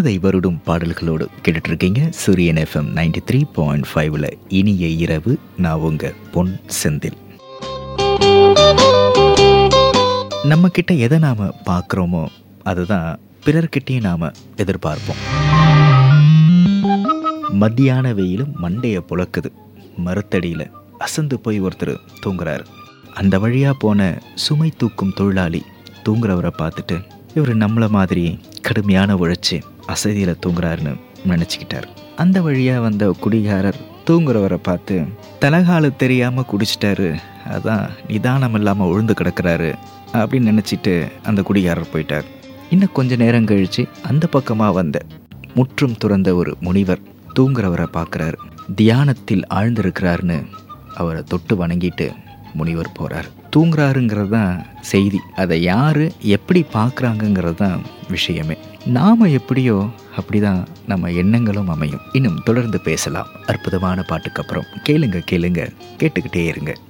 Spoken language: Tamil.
மனதை வருடும் பாடல்களோடு கேட்டுட்டு இருக்கீங்க சூரியன் எஃப்எம் நைன்டி த்ரீ பாயிண்ட் ஃபைவ்ல இனிய இரவு நான் உங்க பொன் செந்தில் நம்ம கிட்ட எதை நாம பார்க்குறோமோ அதுதான் பிறர்கிட்டயும் நாம எதிர்பார்ப்போம் மத்தியான வெயிலும் மண்டைய புழக்குது மரத்தடியில் அசந்து போய் ஒருத்தர் தூங்குறாரு அந்த வழியாக போன சுமை தூக்கும் தொழிலாளி தூங்குறவரை பார்த்துட்டு இவர் நம்மளை மாதிரி கடுமையான உழைச்சி அசதியில் தூங்குறாருன்னு நினச்சிக்கிட்டார் அந்த வழியாக வந்த குடிகாரர் தூங்குறவரை பார்த்து தலகால தெரியாமல் குடிச்சிட்டாரு அதான் நிதானம் இல்லாமல் உழுந்து கிடக்கிறாரு அப்படின்னு நினச்சிட்டு அந்த குடிகாரர் போயிட்டார் இன்னும் கொஞ்ச நேரம் கழித்து அந்த பக்கமாக வந்த முற்றும் துறந்த ஒரு முனிவர் தூங்குறவரை பார்க்குறாரு தியானத்தில் ஆழ்ந்திருக்கிறாருன்னு அவரை தொட்டு வணங்கிட்டு முனிவர் போகிறார் தூங்குறாருங்கிறது தான் செய்தி அதை யார் எப்படி பார்க்குறாங்கங்கிறது தான் விஷயமே நாம் எப்படியோ அப்படி தான் நம்ம எண்ணங்களும் அமையும் இன்னும் தொடர்ந்து பேசலாம் அற்புதமான பாட்டுக்கு அப்புறம் கேளுங்க கேளுங்க கேட்டுக்கிட்டே இருங்க